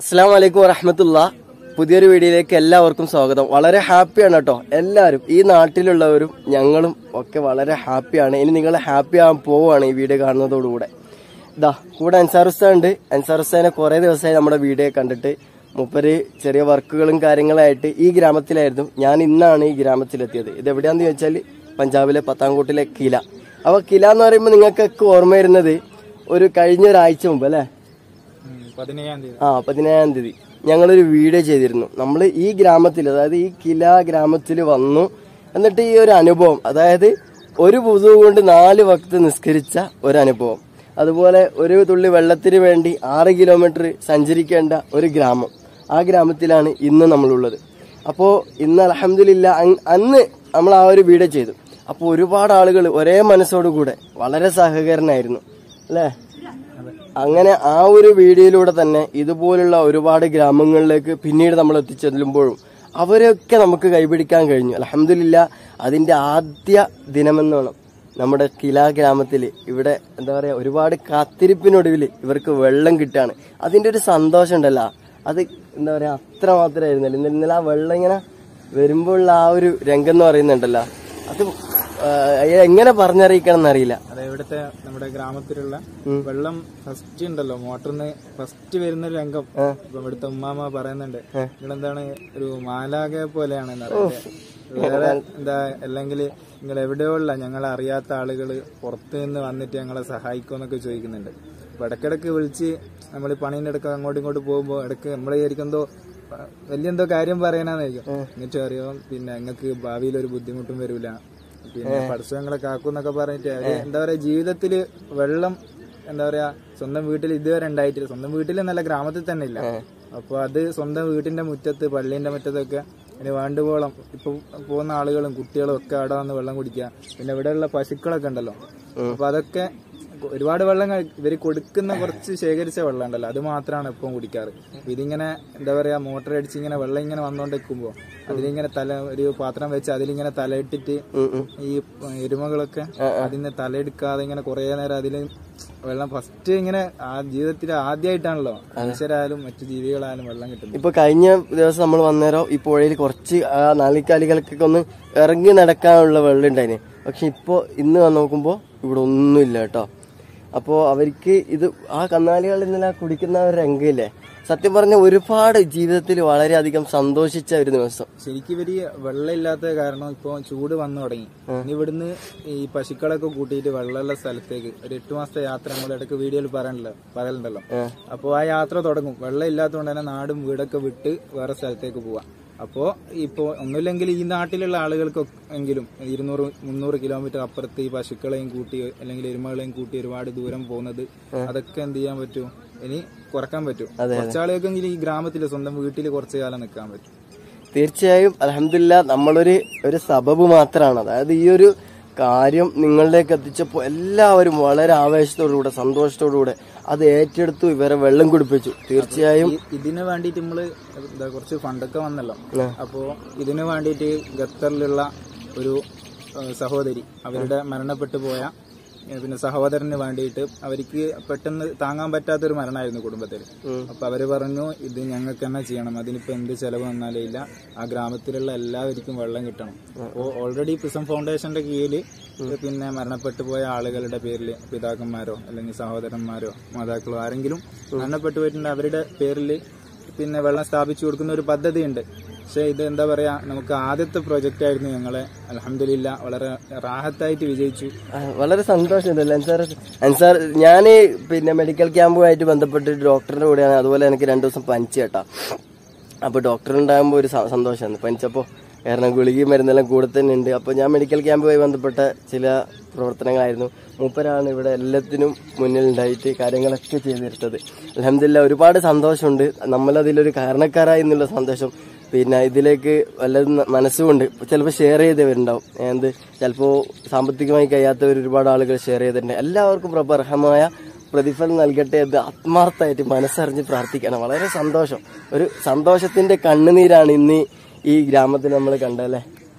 അസ്സാം വലൈക്കും വറഹമത്തുള്ള പുതിയൊരു വീഡിയോയിലേക്ക് എല്ലാവർക്കും സ്വാഗതം വളരെ ഹാപ്പിയാണ് കേട്ടോ എല്ലാവരും ഈ നാട്ടിലുള്ളവരും ഞങ്ങളും ഒക്കെ വളരെ ഹാപ്പിയാണ് ഇനി നിങ്ങൾ ഹാപ്പി ആകാൻ പോവുകയാണ് ഈ വീഡിയോ കാണുന്നതോടുകൂടെ ഇതാ കൂടെ അൻസാർ ഉസ്താദ് ഉണ്ട് അൻസാർ ഉസ്താദിനെ കുറേ ദിവസമായി നമ്മുടെ വീഡിയോ കണ്ടിട്ട് മുപ്പര് ചെറിയ വർക്കുകളും കാര്യങ്ങളായിട്ട് ഈ ഗ്രാമത്തിലായിരുന്നു ഞാൻ ഇന്നാണ് ഈ ഗ്രാമത്തിലെത്തിയത് ഇത് എവിടെയാന്ന് ചോദിച്ചാൽ പഞ്ചാബിലെ പത്താംകോട്ടിലെ കില അപ്പോൾ കില എന്ന് പറയുമ്പോൾ നിങ്ങൾക്കൊക്കെ ഓർമ്മ വരുന്നത് ഒരു കഴിഞ്ഞ ഒരാഴ്ച മുമ്പ് അല്ലേ പതിനേഴാം തീയതി ആ പതിനേഴാം തീയതി ഞങ്ങളൊരു വീഡിയോ ചെയ്തിരുന്നു നമ്മൾ ഈ ഗ്രാമത്തിൽ അതായത് ഈ കില ഗ്രാമത്തിൽ വന്നു എന്നിട്ട് ഈ ഒരു അനുഭവം അതായത് ഒരു പുതു കൊണ്ട് നാല് വക്ത് നിസ്കരിച്ച ഒരു അനുഭവം അതുപോലെ ഒരു തുള്ളി വെള്ളത്തിന് വേണ്ടി ആറ് കിലോമീറ്റർ സഞ്ചരിക്കേണ്ട ഒരു ഗ്രാമം ആ ഗ്രാമത്തിലാണ് ഇന്ന് നമ്മളുള്ളത് അപ്പോൾ ഇന്ന് അലഹമില്ല അന്ന് നമ്മൾ ആ ഒരു വീഡിയോ ചെയ്തു അപ്പോൾ ഒരുപാട് ആളുകൾ ഒരേ മനസ്സോടുകൂടെ വളരെ സഹകരണമായിരുന്നു അല്ലേ അങ്ങനെ ആ ഒരു വീഡിയോയിലൂടെ തന്നെ ഇതുപോലുള്ള ഒരുപാട് ഗ്രാമങ്ങളിലേക്ക് പിന്നീട് നമ്മൾ എത്തിച്ചെല്ലുമ്പോഴും അവരെയൊക്കെ നമുക്ക് കൈപിടിക്കാൻ കഴിഞ്ഞു അലഹമില്ല അതിന്റെ ആദ്യ ദിനമെന്നോണം നമ്മുടെ കില ഗ്രാമത്തിൽ ഇവിടെ എന്താ പറയാ ഒരുപാട് കാത്തിരിപ്പിനൊടുവിൽ ഇവർക്ക് വെള്ളം കിട്ടുകയാണ് അതിന്റെ ഒരു സന്തോഷം ഉണ്ടല്ലോ അത് എന്താ പറയാ അത്ര മാത്രമായിരുന്നല്ലോ ഇന്നലെ ഇന്നലെ ആ വെള്ളം ഇങ്ങനെ വരുമ്പോഴുള്ള ആ ഒരു രംഗം എന്ന് പറയുന്നുണ്ടല്ലോ അത് ആ, എങ്ങനെ പറഞ്ഞറിയിക്കണം എന്നറിയില്ല അത് ഇവിടുത്തെ നമ്മുടെ ഗ്രാമത്തിലുള്ള വെള്ളം ഫസ്റ്റ് ഉണ്ടല്ലോ മോട്ടറിന് ഫസ്റ്റ് വരുന്ന ഒരു രംഗം ഇപ്പൊ ഇവിടുത്തെ ഉമ്മാമ പറയുന്നുണ്ട് നിങ്ങളെന്താണ് ഒരു മാലാകെ പോലെയാണ് വേറെ എന്താ അല്ലെങ്കിൽ നിങ്ങൾ എവിടെയുള്ള ഞങ്ങളെ അറിയാത്ത ആളുകൾ പുറത്ത് നിന്ന് വന്നിട്ട് ഞങ്ങളെ സഹായിക്കുമെന്നൊക്കെ ചോദിക്കുന്നുണ്ട് അപ്പൊ ഇടക്കിടക്ക് വിളിച്ച് നമ്മൾ പണീൻ്റെ ഇടക്ക് അങ്ങോട്ടും ഇങ്ങോട്ടും പോകുമ്പോൾ ഇടക്ക് നമ്മളെ വിചാരിക്കുന്തോ വലിയ എന്തോ കാര്യം പറയാനാന്നായിരിക്കും എന്നിട്ട് അറിയോ പിന്നെ നിങ്ങൾക്ക് ഭാവിയിൽ ഒരു ബുദ്ധിമുട്ടും വരൂല പിന്നെ പഠിച്ചവങ്ങളെ കാക്കുന്നൊക്കെ പറഞ്ഞിട്ട് അവര് എന്താ പറയാ ജീവിതത്തില് വെള്ളം എന്താ പറയാ സ്വന്തം വീട്ടിൽ ഇതുവരെ ഉണ്ടായിട്ടില്ല സ്വന്തം വീട്ടിൽ നല്ല ഗ്രാമത്തിൽ തന്നെ ഇല്ല അപ്പൊ അത് സ്വന്തം വീട്ടിന്റെ മുറ്റത്ത് പള്ളീന്റെ മുറ്റത്തൊക്കെ ഇനി വേണ്ടുവോളം ഇപ്പൊ പോകുന്ന ആളുകളും കുട്ടികളും ഒക്കെ അവിടെ വന്ന് വെള്ളം കുടിക്കുക പിന്നെ ഇവിടെയുള്ള പശുക്കളൊക്കെ ഉണ്ടല്ലോ അപ്പൊ അതൊക്കെ ഒരുപാട് വെള്ളം കഴി- ഇവര് കൊടുക്കുന്ന കുറച്ച് ശേഖരിച്ച വെള്ളം ഉണ്ടല്ലോ അത് മാത്രമാണ് ഇപ്പം കുടിക്കാറ് അപ്പൊ ഇതിങ്ങനെ എന്താ പറയാ മോട്ടർ അടിച്ച് ഇങ്ങനെ വെള്ളം ഇങ്ങനെ വന്നോണ്ടിരിക്കുമ്പോ അതിലിങ്ങനെ തല ഒരു പാത്രം വെച്ച് അതിലിങ്ങനെ തലയിട്ടിട്ട് ഈ എരുമകളൊക്കെ അതിന് തലയെടുക്കാതെ ഇങ്ങനെ കുറെ നേരം അതില് വെള്ളം ഫസ്റ്റ് ഇങ്ങനെ ആ ജീവിതത്തിൽ ആദ്യമായിട്ടാണല്ലോ മനുഷ്യരായാലും മറ്റു ജീവികളായാലും വെള്ളം കിട്ടുന്നത് ഇപ്പൊ കഴിഞ്ഞ ദിവസം നമ്മൾ വന്നേരം ഈ പുഴയിൽ കുറച്ച് ആ നാലിക്കാലികൾക്കൊക്കെ ഒന്ന് ഇറങ്ങി നടക്കാനുള്ള വെള്ളം ഉണ്ടായിന് പക്ഷെ ഇപ്പോ ഇന്ന് വന്ന് നോക്കുമ്പോ ഇവിടെ ഒന്നുമില്ല കേട്ടോ അപ്പോ അവർക്ക് ഇത് ആ കന്നാലികൾ ഇന്നലെ ആ കുടിക്കുന്ന ആ ഒരു രംഗമില്ലേ സത്യം പറഞ്ഞ ഒരുപാട് ജീവിതത്തിൽ വളരെയധികം സന്തോഷിച്ച ഒരു ദിവസം ശരിക്കും ഇവര് വെള്ളം ഇല്ലാത്ത കാരണം ഇപ്പൊ ചൂട് വന്നു തുടങ്ങി ഇനി ഇവിടുന്ന് ഈ പശുക്കളൊക്കെ കൂട്ടിയിട്ട് വെള്ളമുള്ള സ്ഥലത്തേക്ക് ഒരു എട്ട് മാസത്തെ യാത്ര നമ്മൾ ഇടയ്ക്ക് വീഡിയോയിൽ പറയാനല്ലോ പറയലുണ്ടല്ലോ അപ്പോൾ ആ യാത്ര തുടങ്ങും വെള്ളം ഇല്ലാത്തതുകൊണ്ട് തന്നെ നാടും വീടൊക്കെ വിട്ട് വേറെ സ്ഥലത്തേക്ക് പോവാം അപ്പോ ഇപ്പോ ഒന്നുമില്ലെങ്കിൽ ഈ നാട്ടിലുള്ള ആളുകൾക്ക് എങ്കിലും ഇരുന്നൂറ് മുന്നൂറ് കിലോമീറ്റർ അപ്പുറത്ത് ഈ പശുക്കളെയും കൂട്ടി അല്ലെങ്കിൽ എരുമകളെയും കൂട്ടി ഒരുപാട് ദൂരം പോകുന്നത് അതൊക്കെ എന്ത് ചെയ്യാൻ പറ്റും ഇനി കുറക്കാൻ പറ്റും കുറച്ചാളുകൾക്കെങ്കിലും ഈ ഗ്രാമത്തിൽ സ്വന്തം വീട്ടിൽ കുറച്ചു കാലം നിൽക്കാൻ പറ്റും തീർച്ചയായും അലഹമില്ല നമ്മളൊരു ഒരു സബബ് മാത്രമാണ് അതായത് ഈ ഒരു കാര്യം നിങ്ങളിലേക്ക് എത്തിച്ചപ്പോൾ എല്ലാവരും വളരെ ആവേശത്തോടുകൂടെ സന്തോഷത്തോടുകൂടെ അത് ഏറ്റെടുത്തു ഇവരെ വെള്ളം കുടിപ്പിച്ചു തീർച്ചയായും ഈ- ഇതിന് വേണ്ടിയിട്ട് നമ്മള് എന്താ കുറച്ച് ഫണ്ടൊക്കെ വന്നല്ലോ അപ്പോ ഇതിന് വേണ്ടിയിട്ട് ഖത്തറിലുള്ള ഒരു ഏഹ്, സഹോദരി അവരുടെ മരണപ്പെട്ടു പോയ ഏഹ്, പിന്നെ സഹോദരന് വേണ്ടിയിട്ട് അവർക്ക് പെട്ടെന്ന് താങ്ങാൻ പറ്റാത്ത ഒരു മരണമായിരുന്നു കുടുംബത്തിൽ അപ്പൊ അവര് പറഞ്ഞു ഇത് ഞങ്ങൾക്ക് തന്നെ ചെയ്യണം അതിനിപ്പോ എന്ത് ചെലവ് വന്നാലേ ഇല്ല ആ ഗ്രാമത്തിലുള്ള എല്ലാവർക്കും വെള്ളം കിട്ടണം അപ്പോൾ ഓൾറെഡി പ്രിസം ഫൗണ്ടേഷന്റെ കീഴിൽ പിന്നെ മരണപ്പെട്ടു പോയ ആളുകളുടെ പേരിൽ പിതാക്കന്മാരോ അല്ലെങ്കിൽ സഹോദരന്മാരോ മാതാക്കളോ ആരെങ്കിലും മരണപ്പെട്ടു പോയിട്ടുണ്ട് അവരുടെ പേരിൽ പിന്നെ വെള്ളം സ്ഥാപിച്ചു കൊടുക്കുന്ന ഒരു പദ്ധതിയുണ്ട് പക്ഷെ ഇത് എന്താ പറയാ നമുക്ക് ആദ്യത്തെ പ്രൊജക്റ്റ് ആയിരുന്നു ഞങ്ങളെ അലഹമില്ല വളരെ റാഹത്തായിട്ട് വിജയിച്ചു ആ, വളരെ സന്തോഷമുണ്ടല്ലോ അൻസാർ അൻസാർ ഞാൻ പിന്നെ മെഡിക്കൽ ക്യാമ്പുമായിട്ട് ബന്ധപ്പെട്ട് ഡോക്ടറിന്റെ കൂടെയാണ് അതുപോലെ എനിക്ക് രണ്ടു ദിവസം പനിച്ചു കേട്ടാ അപ്പൊ ഡോക്ടർ ഉണ്ടാകുമ്പോൾ ഒരു സ- സന്തോഷമാണ് പനിച്ചപ്പോൾ കാരണം ഗുളികയും മരുന്നെല്ലാം കൂടെ തന്നെ ഉണ്ട് അപ്പോൾ ഞാൻ മെഡിക്കൽ ക്യാമ്പുമായി ബന്ധപ്പെട്ട ചില പ്രവർത്തനങ്ങളായിരുന്നു മൂപ്പരാണ് ഇവിടെ എല്ലാത്തിനും മുന്നിലുണ്ടായിട്ട് കാര്യങ്ങളൊക്കെ ചെയ്തിരുന്നത് അലഹമില്ല ഒരുപാട് സന്തോഷമുണ്ട് നമ്മളതിലൊരു കാരണക്കാരായി എന്നുള്ള സന്തോഷം പിന്നെ ഇതിലേക്ക് വല്ലതും മനസ്സുകൊണ്ട് ചിലപ്പോൾ ഷെയർ ചെയ്തവരുണ്ടാവും എന്ത് ചിലപ്പോൾ സാമ്പത്തികമായി കഴിയാത്തവർ ഒരുപാട് ആളുകൾ ഷെയർ ചെയ്തിട്ടുണ്ട് എല്ലാവർക്കും പ്രബർഹമായ പ്രതിഫലം നൽകട്ടെ എന്ന് ആത്മാർത്ഥമായിട്ട് മനസ്സറിഞ്ഞ് പ്രാർത്ഥിക്കണം വളരെ സന്തോഷം ഒരു സന്തോഷത്തിന്റെ കണ്ണുനീരാണ് ഇന്ന് ഈ ഗ്രാമത്തിൽ നമ്മൾ കണ്ടല്ലേ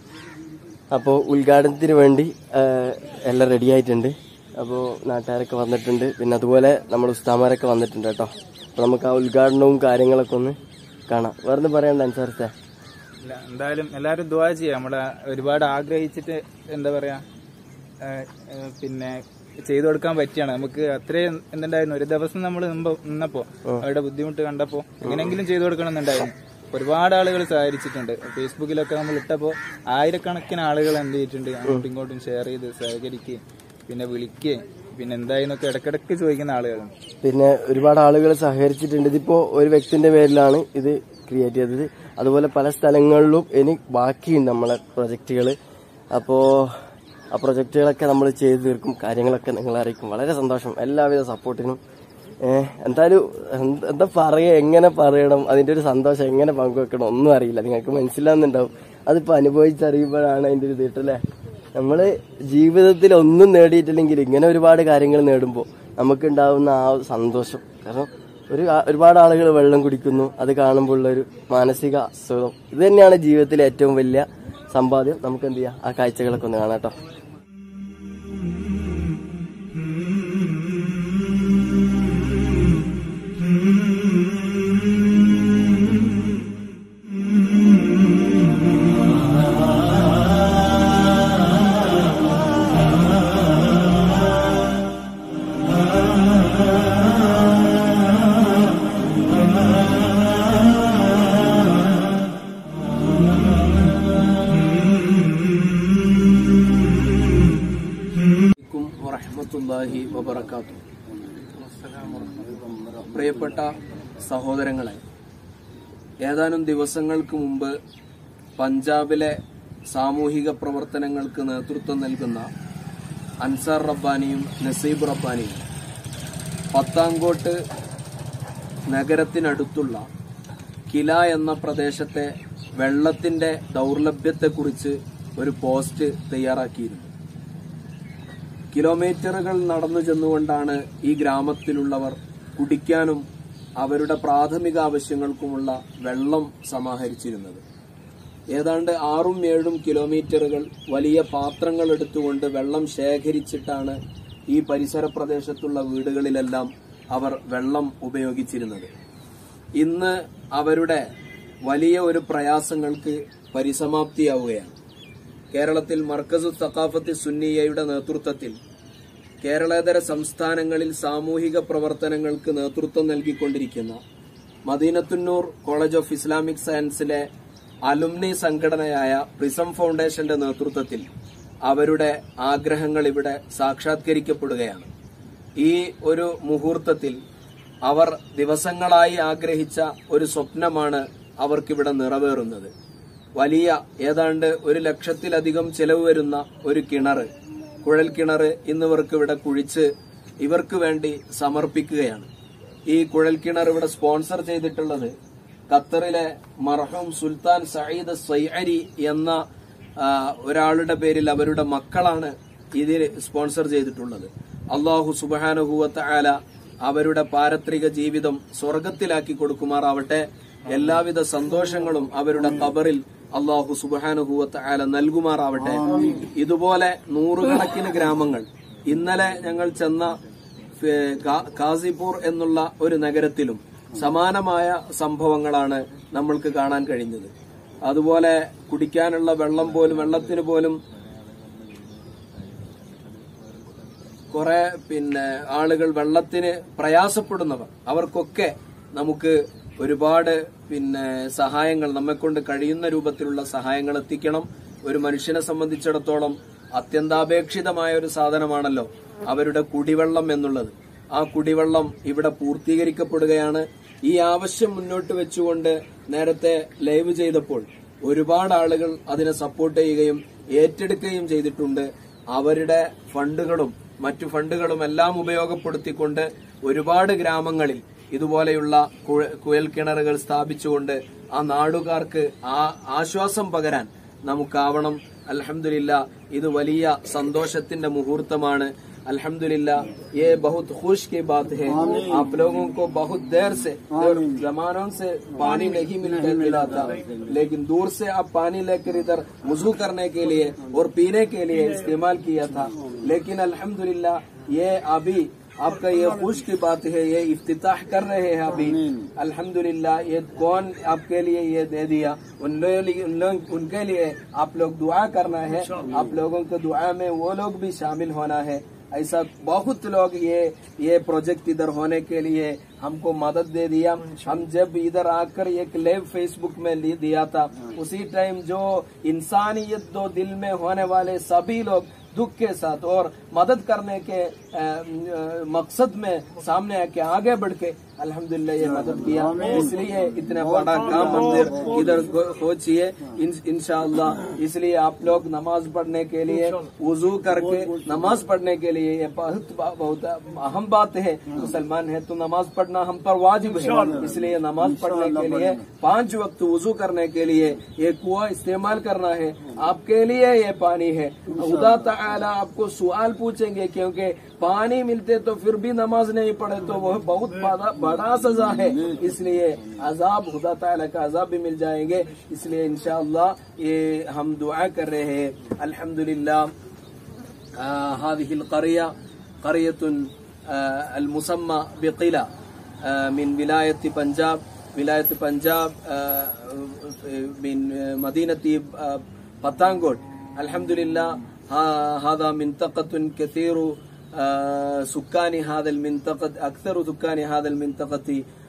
അപ്പോൾ ഉദ്ഘാടനത്തിന് വേണ്ടി ആ, എല്ലാം റെഡി ആയിട്ടുണ്ട് അപ്പോൾ നാട്ടുകാരൊക്കെ വന്നിട്ടുണ്ട് പിന്നെ അതുപോലെ നമ്മുടെ ഉസ്താമാരൊക്കെ വന്നിട്ടുണ്ട് കേട്ടോ അപ്പൊ നമുക്ക് ആ ഉദ്ഘാടനവും കാര്യങ്ങളൊക്കെ ഒന്ന് കാണാം വേറെ പറയണ്ട അൻസാർത്തെ ഇല്ല എന്തായാലും എല്ലാവരും ദുവാ ചെയ്യാം നമ്മളെ ഒരുപാട് ആഗ്രഹിച്ചിട്ട് എന്താ പറയാ ആ, ആ, പിന്നെ ചെയ്തു കൊടുക്കാൻ പറ്റിയാണ് നമുക്ക് അത്രയും എന്തുണ്ടായിരുന്നു ഒരു ദിവസം നമ്മൾ നിന്നപ്പോ അവരുടെ ബുദ്ധിമുട്ട് കണ്ടപ്പോ എങ്ങനെയെങ്കിലും ചെയ്തു കൊടുക്കണം എന്നുണ്ടായിരുന്നു ഒരുപാട് ആളുകൾ സഹകരിച്ചിട്ടുണ്ട് ഫേസ്ബുക്കിലൊക്കെ നമ്മൾ ഇട്ടപ്പോ ആയിരക്കണക്കിന് ആളുകൾ എന്ത് ചെയ്തിട്ടുണ്ട് അങ്ങോട്ടും ഇങ്ങോട്ടും ഷെയർ ചെയ്ത് സഹകരിക്കുകയും പിന്നെ വിളിക്കുകയും പിന്നെ എന്തായെന്നൊക്കെ ഇടക്കിടക്ക് ചോദിക്കുന്ന ആളുകളുണ്ട് പിന്നെ ഒരുപാട് ആളുകൾ സഹകരിച്ചിട്ടുണ്ട് ഇതിപ്പോ ഒരു വ്യക്തിന്റെ പേരിലാണ് ഇത് ക്രിയേറ്റ് ചെയ്തത് അതുപോലെ പല സ്ഥലങ്ങളിലും ഇനി ബാക്കിയുണ്ട് നമ്മളെ പ്രൊജക്റ്റുകൾ അപ്പോ ആ പ്രൊജക്റ്റുകളൊക്കെ നമ്മൾ ചെയ്തു തീർക്കും കാര്യങ്ങളൊക്കെ നിങ്ങളെ അറിയിക്കും വളരെ സന്തോഷം എല്ലാവിധ സപ്പോർട്ടിനും ഏഹ് എന്തായാലും എന്ത് എന്താ പറയുക എങ്ങനെ പറയണം അതിന്റെ ഒരു സന്തോഷം എങ്ങനെ പങ്കുവെക്കണം ഒന്നും അറിയില്ല നിങ്ങൾക്ക് മനസ്സിലാവുന്നുണ്ടാവും അതിപ്പോ അനുഭവിച്ചറിയുമ്പോഴാണ് അതിന്റെ ഒരു തീട്ടല്ലേ നമ്മള് ജീവിതത്തിൽ ഒന്നും നേടിയിട്ടില്ലെങ്കിൽ ഇങ്ങനെ ഒരുപാട് കാര്യങ്ങൾ നേടുമ്പോൾ നമുക്കുണ്ടാവുന്ന ആ ഒരു സന്തോഷം കാരണം ഒരു ആ- ഒരുപാട് ആളുകൾ വെള്ളം കുടിക്കുന്നു അത് കാണുമ്പോൾ ഉള്ള ഒരു മാനസിക സുഖം ഇത് തന്നെയാണ് ജീവിതത്തിലെ ഏറ്റവും വലിയ സമ്പാദ്യം നമുക്ക് എന്ത് ചെയ്യാം ആ കാഴ്ചകളൊക്കെ ഒന്ന് കാണാം കേട്ടോ അലൈക്കും വറഹ്മത്തുള്ളാഹി വബറകാതുഹു പ്രിയപ്പെട്ട സഹോദരങ്ങളെ ഏതാനും ദിവസങ്ങൾക്ക് മുമ്പ് പഞ്ചാബിലെ സാമൂഹിക പ്രവർത്തനങ്ങൾക്ക് നേതൃത്വം നൽകുന്ന അൻസാർ റബ്ബാനിയും നസീബ് റബ്ബാനിയും പത്താങ്കോട്ട് നഗരത്തിനടുത്തുള്ള കില എന്ന പ്രദേശത്തെ വെള്ളത്തിന്റെ ദൗർലഭ്യത്തെക്കുറിച്ച് ഒരു പോസ്റ്റ് തയ്യാറാക്കിയിരുന്നു കിലോമീറ്ററുകൾ നടന്നു ചെന്നുകൊണ്ടാണ് ഈ ഗ്രാമത്തിലുള്ളവർ കുടിക്കാനും അവരുടെ പ്രാഥമിക ആവശ്യങ്ങൾക്കുമുള്ള വെള്ളം സമാഹരിച്ചിരുന്നത് ഏതാണ്ട് ആറും ഏഴും കിലോമീറ്ററുകൾ വലിയ പാത്രങ്ങൾ എടുത്തുകൊണ്ട് വെള്ളം ശേഖരിച്ചിട്ടാണ് ഈ പരിസര പ്രദേശത്തുള്ള വീടുകളിലെല്ലാം അവർ വെള്ളം ഉപയോഗിച്ചിരുന്നത് ഇന്ന് അവരുടെ വലിയ ഒരു പ്രയാസങ്ങൾക്ക് പരിസമാപ്തിയാവുകയാണ് കേരളത്തിൽ മർക്കസു തക്കാഫത്ത് സുന്നിയയുടെ നേതൃത്വത്തിൽ കേരളേതര സംസ്ഥാനങ്ങളിൽ സാമൂഹിക പ്രവർത്തനങ്ങൾക്ക് നേതൃത്വം നൽകിക്കൊണ്ടിരിക്കുന്ന മദീനത്തുന്നൂർ കോളേജ് ഓഫ് ഇസ്ലാമിക് സയൻസിലെ അലുമിനി സംഘടനയായ പ്രിസം ഫൗണ്ടേഷന്റെ നേതൃത്വത്തിൽ അവരുടെ ആഗ്രഹങ്ങൾ ഇവിടെ സാക്ഷാത്കരിക്കപ്പെടുകയാണ് ഈ ഒരു മുഹൂർത്തത്തിൽ അവർ ദിവസങ്ങളായി ആഗ്രഹിച്ച ഒരു സ്വപ്നമാണ് അവർക്കിവിടെ നിറവേറുന്നത് വലിയ ഏതാണ്ട് ഒരു ലക്ഷത്തിലധികം ചെലവ് വരുന്ന ഒരു കിണർ കുഴൽ കിണർ ഇന്നിവർക്ക് ഇവിടെ കുഴിച്ച് ഇവർക്ക് വേണ്ടി സമർപ്പിക്കുകയാണ് ഈ കുഴൽ കിണർ ഇവിടെ സ്പോൺസർ ചെയ്തിട്ടുള്ളത് ഖത്തറിലെ മർഹൂം സുൽത്താൻ സയ്യിദ് സൈഅരി എന്ന ആ, ഒരാളുടെ പേരിൽ അവരുടെ മക്കളാണ് ഇതിൽ സ്പോൺസർ ചെയ്തിട്ടുള്ളത് അള്ളാഹു സുബാനുഭൂവത്ത ആല അവരുടെ പാരത്രിക ജീവിതം സ്വർഗത്തിലാക്കി കൊടുക്കുമാറാവട്ടെ എല്ലാവിധ സന്തോഷങ്ങളും അവരുടെ കബറിൽ അള്ളാഹു സുബാനുഭൂവത്ത ആല നൽകുമാറാവട്ടെ ഇതുപോലെ നൂറുകണക്കിന് ഗ്രാമങ്ങൾ ഇന്നലെ ഞങ്ങൾ ചെന്ന ഫേ- കാ- കാസിപൂർ എന്നുള്ള ഒരു നഗരത്തിലും സമാനമായ സംഭവങ്ങളാണ് നമ്മൾക്ക് കാണാൻ കഴിഞ്ഞത് അതുപോലെ കുടിക്കാനുള്ള വെള്ളം പോലും വെള്ളത്തിന് പോലും കുറെ പിന്നെ ആളുകൾ വെള്ളത്തിന് പ്രയാസപ്പെടുന്നവർ അവർക്കൊക്കെ നമുക്ക് ഒരുപാട് പിന്നെ സഹായങ്ങൾ നമ്മെക്കൊണ്ട് കഴിയുന്ന രൂപത്തിലുള്ള സഹായങ്ങൾ എത്തിക്കണം ഒരു മനുഷ്യനെ സംബന്ധിച്ചിടത്തോളം അത്യന്താപേക്ഷിതമായ ഒരു സാധനമാണല്ലോ അവരുടെ കുടിവെള്ളം എന്നുള്ളത് ആ കുടിവെള്ളം ഇവിടെ പൂർത്തീകരിക്കപ്പെടുകയാണ് ഈ ആവശ്യം മുന്നോട്ട് വെച്ചുകൊണ്ട് നേരത്തെ ലൈവ് ചെയ്തപ്പോൾ ഒരുപാട് ആളുകൾ അതിനെ സപ്പോർട്ട് ചെയ്യുകയും ഏറ്റെടുക്കുകയും ചെയ്തിട്ടുണ്ട് അവരുടെ ഫണ്ടുകളും മറ്റു ഫണ്ടുകളും എല്ലാം ഉപയോഗപ്പെടുത്തിക്കൊണ്ട് ഒരുപാട് ഗ്രാമങ്ങളിൽ ഇതുപോലെയുള്ള കുഴ- കുഴൽ കിണറുകൾ സ്ഥാപിച്ചുകൊണ്ട് ആ നാടുകാർക്ക് ആ ആശ്വാസം പകരാൻ നമുക്കാവണം അൽഹംദുലില്ല ഇത് വലിയ സന്തോഷത്തിന്റെ മുഹൂർത്തമാണ് अल्हम्दुलिल्लाह ये बहुत खुश की बात है आप लोगों को बहुत देर से और जमानों से पानी नहीं मिलता मिला था लेकिन दूर से आप पानी लेकर इधर वजू करने के लिए और पीने के लिए इस्तेमाल किया था लेकिन अल्हम्दुलिल्लाह ये अभी आपका ये खुश की बात है ये इफ्तिताह कर रहे हैं अभी अल्हम्दुलिल्लाह ये कौन आपके लिए ये दे दिया उन लोग उन लोग उनके लिए आप लोग दुआ करना है आप लोगों को दुआ में वो लोग भी शामिल होना है ऐसा बहुत लोग ये ये प्रोजेक्ट इधर होने के लिए हमको मदद दे दिया हम जब इधर आकर एक लाइव फेसबुक में ली- दिया था उसी टाइम जो इंसानियत दो दिल में होने वाले सभी लोग दुख के साथ और मदद करने के अ, अ, मकसद में सामने आके आगे बढ़ के अल्हम्दुलिल्लाह ये मदद किया इसलिए इतना बड़ा काम मंदिर इधर पहुंचिए इंशाअल्लाह इसलिए आप लोग नमाज पढ़ने के लिए वजू करके नमाज पढ़ने के लिए ये बहुत बहुत अहम बात है मुसलमान है तो नमाज पढ़ना हम पर वाजिब है इसलिए नमाज पढ़ने के लिए पांच वक्त वजू करने के लिए ये कुआ इस्तेमाल करना है आपके लिए ये पानी है खुदा ताला आपको सवाल पूछेंगे क्योंकि पानी मिलते तो फिर भी नमाज नहीं पढ़े तो वह बहुत बड़ा बड़ा सजा है इसलिए अजाब खुदा ताला का अजाब भी मिल जाएंगे इसलिए इंशाअल्लाह ये हम दुआ कर रहे हैं अल्हम्दुलिल्लाह آه هذه القرية قرية آه المسمى بقلة آه من ولاية بنجاب ولاية بنجاب آه من مدينة آه بطانغوت الحمد لله ها- هذا منطقة كثير آه سكان هذا المنطقة أكثر سكان هذا المنطقة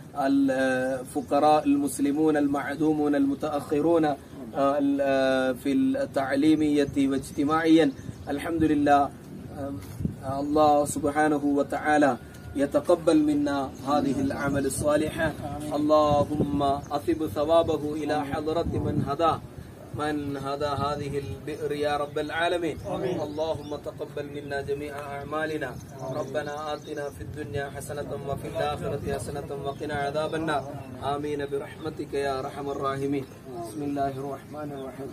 الفقراء المسلمون المعدومون المتأخرون آه، ال- آه، في التعليمية واجتماعيا الحمد لله آه، الله سبحانه وتعالى يتقبل منا هذه الأعمال الصالحة اللهم أثب ثوابه إلى حضرة من هداه من هدى هذه البئر يا رب العالمين اللهم تقبل منا جميع أعمالنا ربنا آتنا في الدنيا حسنة وفي الآخرة حسنة وقنا عذاب النار آمين برحمتك يا أرحم الراحمين بسم الله الرحمن الرحيم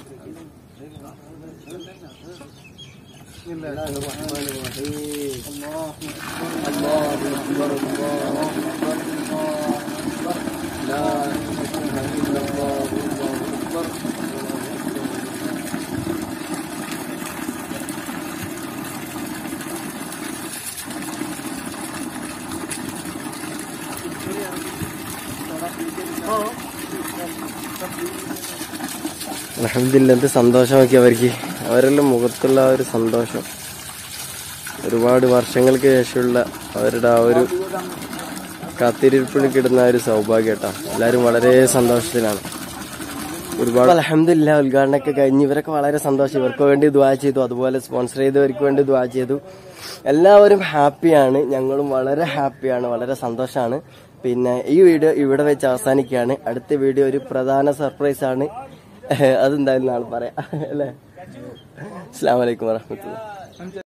بسم الله الرحمن الرحيم الله أكبر الله أكبر الله أكبر لا إله إلا الله الله أكبر അലഹമില്ല എന്ത് സന്തോഷമാക്കി അവർക്ക് അവരെല്ലാം മുഖത്തുള്ള ആ ഒരു സന്തോഷം ഒരുപാട് വർഷങ്ങൾക്ക് ശേഷമുള്ള അവരുടെ ആ ഒരു കാത്തിരിപ്പിന് കിടുന്ന ആ ഒരു സൗഭാഗ്യം കേട്ടോ എല്ലാവരും വളരെ സന്തോഷത്തിലാണ് ഒരുപാട് അലഹമില്ല ഉദ്ഘാടനമൊക്കെ കഴിഞ്ഞ് ഇവരൊക്കെ വളരെ സന്തോഷം ഇവർക്ക് വേണ്ടി ദ്വാ ചെയ്തു അതുപോലെ സ്പോൺസർ ചെയ്തവർക്ക് വേണ്ടി ദ്വാ ചെയ്തു എല്ലാവരും ഹാപ്പിയാണ് ഞങ്ങളും വളരെ ഹാപ്പിയാണ് വളരെ സന്തോഷമാണ് പിന്നെ ഈ വീഡിയോ ഇവിടെ വെച്ച് അവസാനിക്കുകയാണ് അടുത്ത വീഡിയോ ഒരു പ്രധാന സർപ്രൈസ് ആണ് അതെന്തായാലും നാളെ പറയാം അല്ലേ അസ്സാം വലൈക്കും വാഹമത്തുള്ള